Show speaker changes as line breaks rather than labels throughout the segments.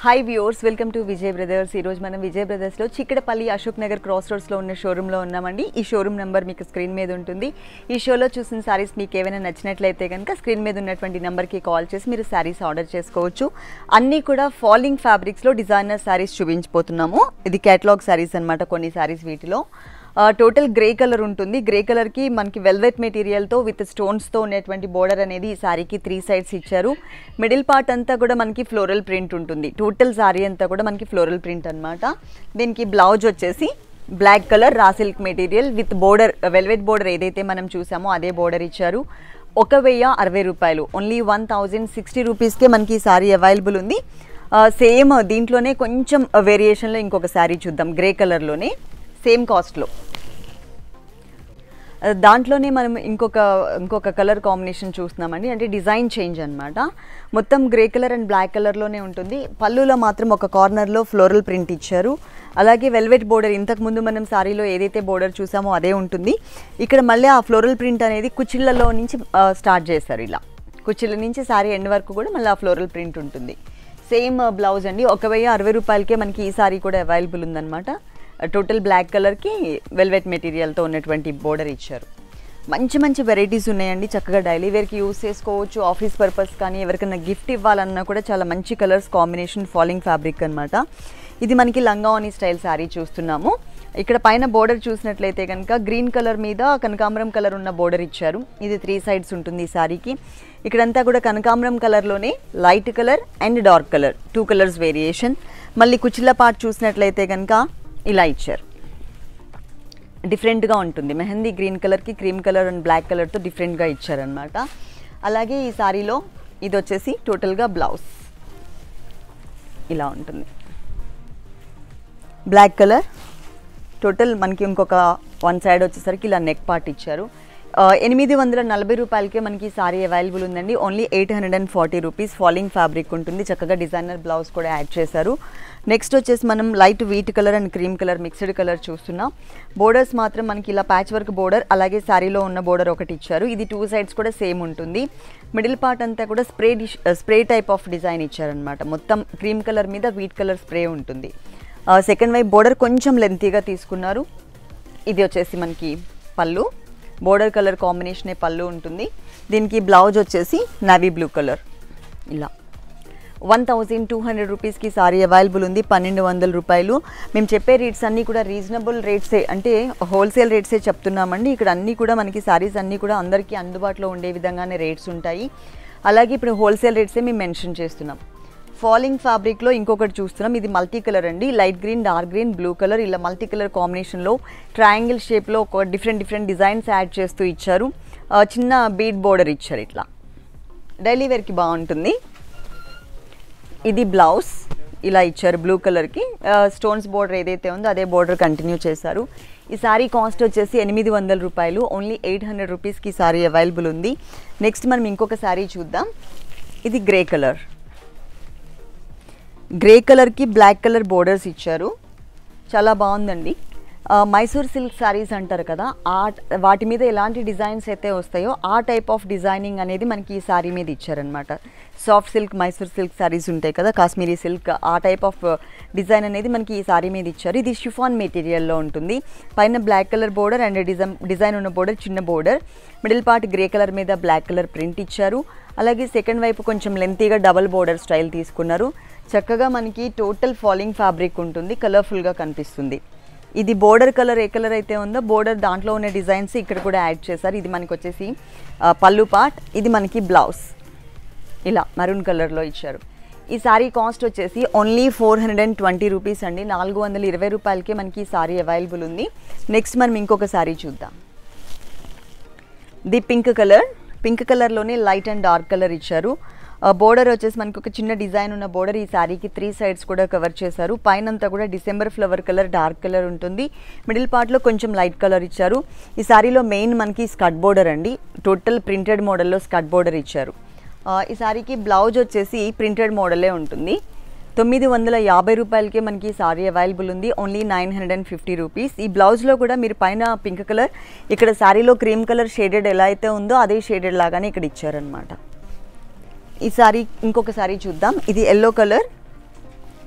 hi viewers welcome to Vijay brothers ఈరోజు మనం విజయ్ బ్రదర్స్లో చిక్కడపల్లి అశోక్ నగర్ క్రాస్ రోడ్స్లో ఉన్న షోరూంలో ఉన్నామండి ఈ షోరూమ్ నెంబర్ మీకు స్క్రీన్ మీద ఉంటుంది ఈ షోలో చూసిన సారీస్ మీకు ఏమైనా నచ్చినట్లయితే కనుక స్క్రీన్ మీద ఉన్నటువంటి నెంబర్కి కాల్ చేసి మీరు శారీస్ ఆర్డర్ చేసుకోవచ్చు అన్నీ కూడా ఫాలింగ్ ఫ్యాబ్రిక్స్లో డిజైనర్ శారీస్ చూపించిపోతున్నాము ఇది కేటలాగ్ శారీస్ అన్నమాట కొన్ని శారీస్ వీటిలో టోటల్ గ్రే కలర్ ఉంటుంది గ్రే కలర్కి మనకి వెల్వెట్ మెటీరియల్తో విత్ స్టోన్స్తో ఉన్నటువంటి బోర్డర్ అనేది ఈ శారీకి త్రీ సైడ్స్ ఇచ్చారు మిడిల్ పార్ట్ అంతా కూడా మనకి ఫ్లోరల్ ప్రింట్ ఉంటుంది టోటల్ శారీ అంతా కూడా మనకి ఫ్లోరల్ ప్రింట్ అన్నమాట దీనికి బ్లౌజ్ వచ్చేసి black colour raw silk material with border velvet border ఏదైతే మనం చూసామో అదే బోర్డర్ ఇచ్చారు ఒక వెయ్యి అరవై రూపాయలు ఓన్లీ వన్ థౌజండ్ సిక్స్టీ రూపీస్కే మనకి ఈ శారీ అవైలబుల్ ఉంది సేమ్ దీంట్లోనే కొంచెం వేరియేషన్లో ఇంకొక శారీ చూద్దాం గ్రే కలర్లోనే సేమ్ కాస్ట్లో దాంట్లోనే మనం ఇంకొక ఇంకొక కలర్ కాంబినేషన్ చూస్తున్నామండి అంటే డిజైన్ చేంజ్ అనమాట మొత్తం గ్రే కలర్ అండ్ బ్లాక్ కలర్లోనే ఉంటుంది పళ్ళులో మాత్రం ఒక కార్నర్లో ఫ్లోరల్ ప్రింట్ ఇచ్చారు అలాగే వెల్వెట్ బోర్డర్ ఇంతకుముందు మనం సారీలో ఏదైతే బోర్డర్ చూసామో అదే ఉంటుంది ఇక్కడ మళ్ళీ ఆ ఫ్లోరల్ ప్రింట్ అనేది కుచ్చిళ్ళలో నుంచి స్టార్ట్ చేశారు ఇలా కుచ్చిళ్ళ నుంచి సారీ ఎండ్ వరకు కూడా మళ్ళీ ఆ ఫ్లోరల్ ప్రింట్ ఉంటుంది సేమ్ బ్లౌజ్ అండి ఒక వెయ్యి అరవై రూపాయలకే మనకి ఈ సారీ కూడా అవైలబుల్ ఉందన్నమాట టోటల్ బ్లాక్ కలర్కి వెల్వెట్ మెటీరియల్తో ఉన్నటువంటి బోర్డర్ ఇచ్చారు మంచి మంచి వెరైటీస్ ఉన్నాయండి చక్కగా డైలీ వేర్కి యూస్ చేసుకోవచ్చు ఆఫీస్ పర్పస్ కానీ ఎవరికైనా గిఫ్ట్ ఇవ్వాలన్నా కూడా చాలా మంచి కలర్స్ కాంబినేషన్ ఫాలింగ్ ఫ్యాబ్రిక్ అనమాట ఇది మనకి లంగావని స్టైల్ శారీ చూస్తున్నాము ఇక్కడ పైన బోర్డర్ చూసినట్లయితే కనుక గ్రీన్ కలర్ మీద కనకాంబరం కలర్ ఉన్న బోర్డర్ ఇచ్చారు ఇది త్రీ సైడ్స్ ఉంటుంది ఈ శారీకి ఇక్కడంతా కూడా కనకాంబరం కలర్లోనే light colour and dark colour two colours variation మళ్ళీ కుచిల్ల పార్ట్ చూసినట్లయితే కనుక ఇలా ఇచ్చారు డిఫరెంట్గా ఉంటుంది మెహందీ గ్రీన్ కలర్కి క్రీమ్ కలర్ అండ్ బ్లాక్ కలర్తో డిఫరెంట్గా ఇచ్చారనమాట అలాగే ఈ సారీలో ఇది వచ్చేసి టోటల్గా బ్లౌజ్ ఇలా ఉంటుంది బ్లాక్ కలర్ టోటల్ మనకి ఇంకొక వన్ సైడ్ వచ్చేసరికి ఇలా నెక్ పార్ట్ ఇచ్చారు ఎనిమిది వందల నలభై రూపాయలకే మనకి సారీ అవైలబుల్ ఉందండి only eight hundred and forty rupees falling fabric ఉంటుంది చక్కగా డిజైనర్ బ్లౌజ్ కూడా యాడ్ చేశారు నెక్స్ట్ వచ్చేసి మనం light wheat colour and cream colour mixed colour చూస్తున్నాం బోర్డర్స్ మాత్రం మనకి ఇలా ప్యాచ్ వర్క్ బోర్డర్ అలాగే శారీలో ఉన్న బోర్డర్ ఒకటి ఇచ్చారు ఇది టూ సైడ్స్ కూడా సేమ్ ఉంటుంది మిడిల్ పార్ట్ అంతా కూడా స్ప్రే డిష్ స్ప్రే టైప్ ఆఫ్ డిజైన్ ఇచ్చారనమాట మొత్తం క్రీమ్ కలర్ మీద వీట్ కలర్ స్ప్రే ఉంటుంది సెకండ్ వైపు బోర్డర్ కొంచెం లెంతీగా తీసుకున్నారు ఇది వచ్చేసి మనకి పళ్ళు బోర్డర్ కలర్ కాంబినేషనే పళ్ళు ఉంటుంది దీనికి బ్లౌజ్ వచ్చేసి నావీ బ్లూ కలర్ ఇలా వన్ థౌజండ్ టూ హండ్రెడ్ రూపీస్కి సారీ అవైలబుల్ ఉంది పన్నెండు వందల రూపాయలు మేము చెప్పే రేట్స్ అన్నీ కూడా రీజనబుల్ రేట్సే అంటే హోల్సేల్ రేట్సే చెప్తున్నామండి ఇక్కడ అన్నీ కూడా మనకి సారీస్ అన్నీ కూడా అందరికీ అందుబాటులో ఉండే విధంగానే రేట్స్ ఉంటాయి అలాగే ఇప్పుడు హోల్సేల్ రేట్సే మేము మెన్షన్ చేస్తున్నాం ఫాలింగ్ ఫ్యాబ్రిక్లో ఇంకొకటి చూస్తున్నాం ఇది మల్టీ కలర్ అండి light green dark green blue colour ఇలా మల్టీ కలర్ కాంబినేషన్లో ట్రయాంగిల్ షేప్లో ఒక డిఫరెంట్ డిఫరెంట్ డిజైన్స్ యాడ్ చేస్తూ ఇచ్చారు చిన్న బీడ్ బోర్డర్ ఇచ్చారు ఇట్లా డైలీ వేర్కి బాగుంటుంది ఇది బ్లౌజ్ ఇలా ఇచ్చారు బ్లూ కలర్కి స్టోన్స్ బోర్డర్ ఏదైతే ఉందో అదే బోర్డర్ కంటిన్యూ చేశారు ఈ సారీ కాస్ట్ వచ్చేసి ఎనిమిది వందల రూపాయలు ఓన్లీ ఎయిట్ హండ్రెడ్ రూపీస్కి ఈ సారీ అవైలబుల్ ఉంది నెక్స్ట్ మనం ఇంకొక సారీ చూద్దాం ఇది గ్రే కలర్ గ్రే కలర్కి బ్లాక్ కలర్ బోర్డర్స్ ఇచ్చారు చాలా బాగుందండి మైసూర్ సిల్క్ శారీస్ అంటారు కదా ఆ వాటి మీద ఎలాంటి డిజైన్స్ అయితే వస్తాయో ఆ టైప్ ఆఫ్ డిజైనింగ్ అనేది మనకి ఈ శారీ మీద ఇచ్చారనమాట soft silk Mysore silk saris ఉంటాయి కదా కాశ్మీరీ సిల్క్ ఆ టైప్ ఆఫ్ డిజైన్ అనేది మనకి ఈ శారీ మీద ఇచ్చారు ఇది షిఫాన్ మెటీరియల్లో ఉంటుంది పైన black colour border and design design ఉన్న బోర్డర్ చిన్న border middle part grey colour మీద బ్లాక్ కలర్ ప్రింట్ ఇచ్చారు అలాగే సెకండ్ వైపు కొంచెం లెంతీగా డబల్ బోర్డర్ స్టైల్ తీసుకున్నారు చక్కగా మనకి టోటల్ ఫాలింగ్ ఫ్యాబ్రిక్ ఉంటుంది కలర్ఫుల్గా కనిపిస్తుంది ఇది బోర్డర్ కలర్ ఏ కలర్ అయితే ఉందో బోర్డర్ దాంట్లో ఉన్న డిజైన్స్ ఇక్కడ కూడా యాడ్ చేశారు ఇది మనకి వచ్చేసి పళ్ళు పార్ట్ ఇది మనకి బ్లౌజ్ ఇలా మరూన్ కలర్లో ఇచ్చారు ఈ సారీ కాస్ట్ వచ్చేసి only four hundred and twenty rupees అండి నాలుగు వందల ఇరవై రూపాయలకే మనకి ఈ సారీ అవైలబుల్ ఉంది నెక్స్ట్ మనం ఇంకొక సారీ చూద్దాం ది పింక్ కలర్ పింక్ కలర్లోనే లైట్ అండ్ డార్క్ కలర్ ఇచ్చారు బోర్డర్ వచ్చేసి మనకి ఒక చిన్న డిజైన్ ఉన్న బోర్డర్ ఈ శారీకి త్రీ సైడ్స్ కూడా కవర్ చేశారు పైనంతా కూడా December flower colour dark colour ఉంటుంది మిడిల్ పార్ట్లో కొంచెం లైట్ కలర్ ఇచ్చారు ఈ శారీలో మెయిన్ మనకి స్కట్ బోర్డర్ అండి టోటల్ ప్రింటెడ్ మోడల్లో స్కట్ బోర్డర్ ఇచ్చారు ఈ శారీకి బ్లౌజ్ వచ్చేసి ప్రింటెడ్ మోడలే ఉంటుంది తొమ్మిది వందల యాభై రూపాయలకే మనకి సారీ అవైలబుల్ ఉంది only nine hundred and fifty rupees ఈ బ్లౌజ్లో కూడా మీరు పైన పింక్ కలర్ ఇక్కడ శారీలో క్రీమ్ కలర్ షేడెడ్ ఎలా అయితే ఉందో అదే షేడెడ్ లాగానే ఇక్కడ ఇచ్చారనమాట ఈ సారీ ఇంకొక సారీ చూద్దాం ఇది ఎల్లో కలర్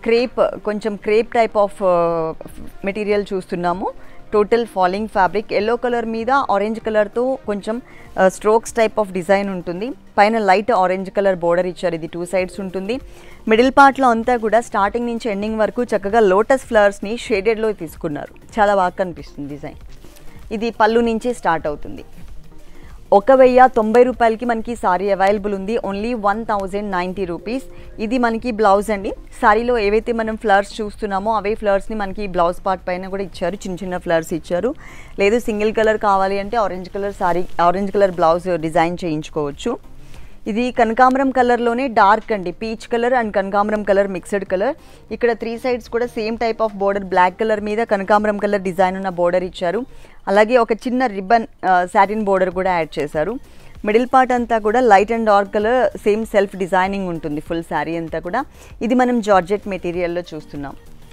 క్రేప్ కొంచెం క్రేప్ టైప్ ఆఫ్ మెటీరియల్ చూస్తున్నాము total falling fabric yellow colour మీద ఆరెంజ్ కలర్తో కొంచెం స్ట్రోక్స్ టైప్ ఆఫ్ డిజైన్ ఉంటుంది పైన లైట్ ఆరెంజ్ కలర్ బోర్డర్ ఇచ్చారు ఇది టూ సైడ్స్ ఉంటుంది మిడిల్ పార్ట్లో అంతా కూడా స్టార్టింగ్ నుంచి ఎండింగ్ వరకు చక్కగా లోటస్ ఫ్లవర్స్ని షేడెడ్లో తీసుకున్నారు చాలా బాగా కనిపిస్తుంది డిజైన్ ఇది పళ్ళు నుంచి స్టార్ట్ అవుతుంది ఒక వెయ్యి తొంభై రూపాయలకి మనకి సారీ అవైలబుల్ ఉంది only one thousand ninety rupees ఇది మనకి బ్లౌజ్ అండి సారీలో ఏవైతే మనం ఫ్లవర్స్ చూస్తున్నామో అవే ఫ్లవర్స్ని మనకి బ్లౌజ్ పార్ట్ పైన కూడా ఇచ్చారు చిన్న చిన్న ఫ్లవర్స్ ఇచ్చారు లేదు సింగిల్ కలర్ కావాలి అంటే orange colour sari orange colour blouse design చేయించుకోవచ్చు ఇది కనకాంబరం కలర్లోనే డార్క్ అండి పీచ్ కలర్ అండ్ కనకాంబరం కలర్ మిక్స్డ్ కలర్ ఇక్కడ త్రీ సైడ్స్ కూడా same type of border black colour మీద కనకాంబరం కలర్ డిజైన్ ఉన్న బోర్డర్ ఇచ్చారు అలాగే ఒక చిన్న రిబ్బన్ సాటిన్ బోర్డర్ కూడా యాడ్ చేశారు మిడిల్ పార్ట్ అంతా కూడా light and dark colour same self designing ఉంటుంది ఫుల్ శారీ అంతా కూడా ఇది మనం జార్జెట్ మెటీరియల్లో చూస్తున్నాం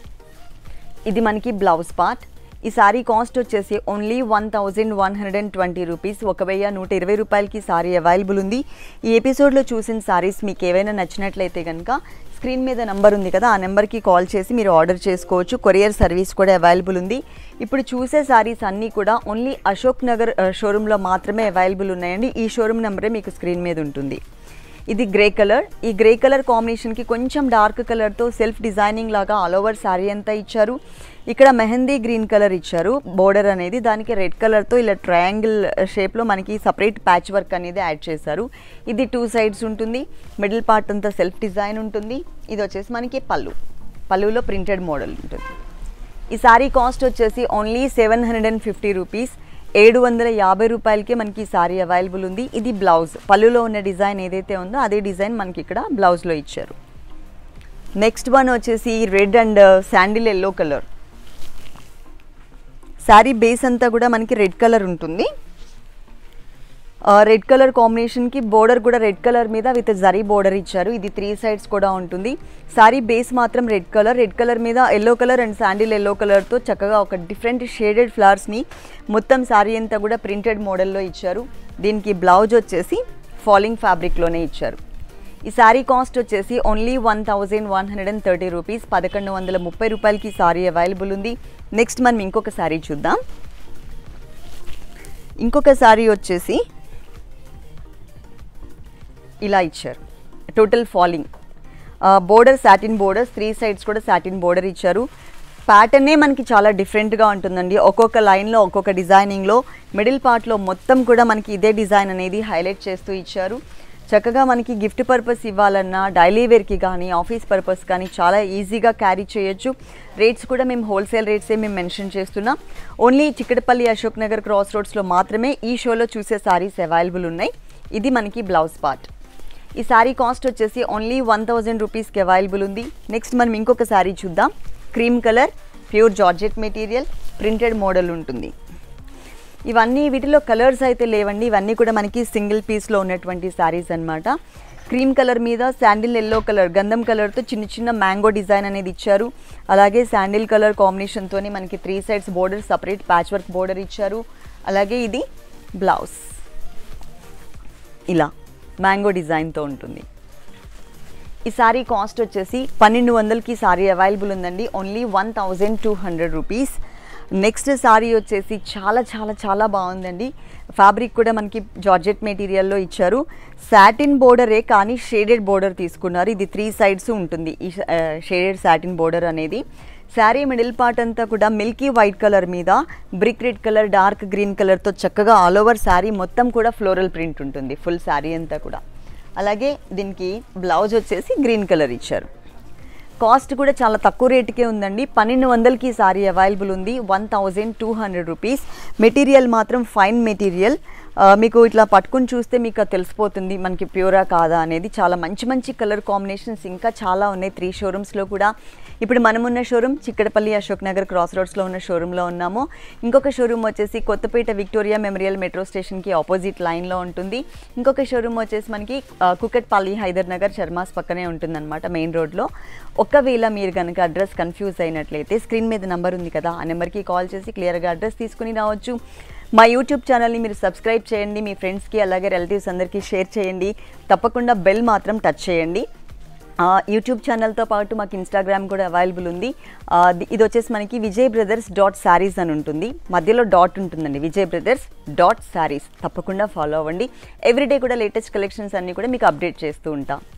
ఇది మనకి బ్లౌజ్ పార్ట్ ఈ సారీ కాస్ట్ వచ్చేసి only one thousand one hundred and twenty rupees ఒక వెయ్యి నూట ఇరవై రూపాయలకి సారీ అవైలబుల్ ఉంది ఈ ఎపిసోడ్లో చూసిన సారీస్ మీకు ఏవైనా నచ్చినట్లయితే కనుక స్క్రీన్ మీద నెంబర్ ఉంది కదా ఆ నెంబర్కి కాల్ చేసి మీరు ఆర్డర్ చేసుకోవచ్చు కొరియర్ సర్వీస్ కూడా అవైలబుల్ ఉంది ఇప్పుడు చూసే సారీస్ అన్నీ కూడా ఓన్లీ అశోక్ నగర్ షోరూంలో మాత్రమే అవైలబుల్ ఉన్నాయండి ఈ షోరూమ్ నెంబరే మీకు స్క్రీన్ మీద ఉంటుంది ఇది గ్రే కలర్ ఈ గ్రే కలర్ కాంబినేషన్కి కొంచెం డార్క్ కలర్తో సెల్ఫ్ డిజైనింగ్ లాగా ఆల్ ఓవర్ శారీ అంతా ఇచ్చారు ఇక్కడ మెహందీ గ్రీన్ కలర్ ఇచ్చారు బోర్డర్ అనేది దానికి రెడ్ కలర్తో ఇలా ట్రయాంగిల్ షేప్లో మనకి సపరేట్ ప్యాచ్ వర్క్ అనేది యాడ్ చేశారు ఇది టూ సైడ్స్ ఉంటుంది మిడిల్ పార్ట్ అంతా సెల్ఫ్ డిజైన్ ఉంటుంది ఇది వచ్చేసి మనకి పళ్ళు పళ్ళులో ప్రింటెడ్ మోడల్ ఉంటుంది ఈ సారీ కాస్ట్ వచ్చేసి only seven hundred and fifty rupees ఏడు వందల యాభై రూపాయలకే మనకి ఈ సారీ అవైలబుల్ ఉంది ఇది బ్లౌజ్ పళ్ళులో ఉన్న డిజైన్ ఏదైతే ఉందో అదే డిజైన్ మనకి ఇక్కడ బ్లౌజ్లో ఇచ్చారు నెక్స్ట్ వన్ వచ్చేసి red and sandal yellow colour sari base అంతా కూడా మనకి రెడ్ కలర్ ఉంటుంది రెడ్ కలర్ కాంబినేషన్కి బోర్డర్ కూడా రెడ్ కలర్ మీద విత్ జరీ బోర్డర్ ఇచ్చారు ఇది త్రీ సైడ్స్ కూడా ఉంటుంది సారీ బేస్ మాత్రం రెడ్ కలర్ రెడ్ కలర్ మీద yellow colour and sandal yellow కలర్తో చక్కగా ఒక డిఫరెంట్ షేడెడ్ ఫ్లవర్స్ని మొత్తం సారీ అంతా కూడా ప్రింటెడ్ మోడల్లో ఇచ్చారు దీనికి బ్లౌజ్ వచ్చేసి ఫాలింగ్ ఫ్యాబ్రిక్లోనే ఇచ్చారు ఈ శారీ కాస్ట్ వచ్చేసి only one thousand one hundred and thirty rupees పదకొండు వందల ముప్పై రూపాయలకి సారీ అవైలబుల్ ఉంది నెక్స్ట్ మనం ఇంకొక శారీ చూద్దాం ఇంకొక శారీ వచ్చేసి ఇలా ఇచ్చారు total falling border satin borders three sides కూడా సాటిన్ బోర్డర్ ఇచ్చారు ప్యాటర్నే మనకి చాలా డిఫరెంట్గా ఉంటుందండి ఒక్కొక్క లైన్లో ఒక్కొక్క డిజైనింగ్లో మిడిల్ పార్ట్లో మొత్తం కూడా మనకి ఇదే డిజైన్ అనేది హైలైట్ చేస్తూ ఇచ్చారు చక్కగా మనకి గిఫ్ట్ పర్పస్ ఇవ్వాలన్నా డైలీ వేర్కి కానీ ఆఫీస్ పర్పస్ కానీ చాలా ఈజీగా క్యారీ చేయొచ్చు రేట్స్ కూడా మేము హోల్సేల్ రేట్సే మేము మెన్షన్ చేస్తున్నాం ఓన్లీ చిక్కడపల్లి అశోక్ నగర్ క్రాస్ రోడ్స్లో మాత్రమే ఈ షోలో చూసే సారీస్ అవైలబుల్ ఉన్నాయి ఇది మనకి బ్లౌజ్ పార్ట్ ఈ శారీ కాస్ట్ వచ్చేసి ఓన్లీ వన్ థౌజండ్ రూపీస్కి అవైలబుల్ ఉంది నెక్స్ట్ మనం ఇంకొక శారీ చూద్దాం cream colour pure georgette material printed model ఉంటుంది ఇవన్నీ వీటిలో కలర్స్ అయితే లేవండి ఇవన్నీ కూడా మనకి సింగిల్ పీస్లో ఉన్నటువంటి శారీస్ అన్నమాట క్రీమ్ కలర్ మీద శాండిల్ ఎల్లో కలర్ గంధం కలర్తో చిన్న చిన్న మ్యాంగో డిజైన్ అనేది ఇచ్చారు అలాగే శాండిల్ కలర్ కాంబినేషన్తోనే మనకి three sides border separate patch work border ఇచ్చారు అలాగే ఇది బ్లౌజ్ ఇలా మ్యాంగో డిజైన్తో ఉంటుంది ఈ సారీ కాస్ట్ వచ్చేసి పన్నెండు వందలకి సారీ అవైలబుల్ ఉందండి only one thousand two hundred rupees next sari వచ్చేసి చాలా చాలా చాలా బాగుందండి ఫ్యాబ్రిక్ కూడా మనకి జార్జెట్ మెటీరియల్లో ఇచ్చారు సాటిన్ బోర్డరే కానీ షేడెడ్ బోర్డర్ తీసుకున్నారు ఇది త్రీ సైడ్స్ ఉంటుంది ఈ షేడెడ్ సాటిన్ బోర్డర్ అనేది శారీ మిడిల్ పార్ట్ అంతా కూడా మిల్కీ వైట్ కలర్ మీద brick red colour dark green కలర్తో చక్కగా ఆల్ ఓవర్ శారీ మొత్తం కూడా ఫ్లోరల్ ప్రింట్ ఉంటుంది ఫుల్ శారీ అంతా కూడా అలాగే దీనికి బ్లౌజ్ వచ్చేసి గ్రీన్ కలర్ ఇచ్చారు కాస్ట్ కూడా చాలా తక్కువ రేటుకే ఉందండి పన్నెండు వందలకి సారీ అవైలబుల్ ఉంది one thousand two hundred rupees material మాత్రం ఫైన్ మెటీరియల్ మీకు ఇట్లా పట్టుకుని చూస్తే మీకు అది తెలిసిపోతుంది మనకి ప్యూరా కాదా అనేది చాలా మంచి మంచి కలర్ కాంబినేషన్స్ ఇంకా చాలా ఉన్నాయి త్రీ షోరూమ్స్లో కూడా ఇప్పుడు మనం ఉన్న షోరూమ్ చిక్కడపల్లి అశోక్ నగర్ క్రాస్ రోడ్స్లో ఉన్న షోరూంలో ఉన్నాము ఇంకొక షోరూమ్ వచ్చేసి కొత్తపేట విక్టోరియా మెమోరియల్ మెట్రో స్టేషన్కి ఆపోజిట్ లైన్లో ఉంటుంది ఇంకొక షోరూమ్ వచ్చేసి మనకి ఆ, కుకట్పల్లి హైదర్ నగర్ చర్మాస్ పక్కనే ఉంటుందన్నమాట మెయిన్ రోడ్లో ఒకవేళ మీరు కనుక అడ్రస్ కన్ఫ్యూజ్ అయినట్లయితే స్క్రీన్ మీద నెంబర్ ఉంది కదా ఆ నెంబర్కి కాల్ చేసి క్లియర్గా అడ్రస్ తీసుకుని రావచ్చు మా యూట్యూబ్ ఛానల్ని మీరు సబ్స్క్రైబ్ చేయండి మీ ఫ్రెండ్స్కి అలాగే రిలేటివ్స్ అందరికీ షేర్ చేయండి తప్పకుండా బెల్ మాత్రం టచ్ చేయండి ఆ, యూట్యూబ్ ఛానల్తో పాటు మాకు ఇన్స్టాగ్రామ్ కూడా అవైలబుల్ ఉంది ఆ, ది- ఇది వచ్చేసి మనకి విజయ్ బ్రదర్స్ డాట్ శారీస్ అని ఉంటుంది మధ్యలో డాట్ ఉంటుందండి విజయ్ బ్రదర్స్ డాట్ శారీస్ తప్పకుండా ఫాలో అవ్వండి ఎవ్రీడే కూడా లేటెస్ట్ కలెక్షన్స్ అన్నీ కూడా మీకు అప్డేట్ చేస్తూ ఉంటాం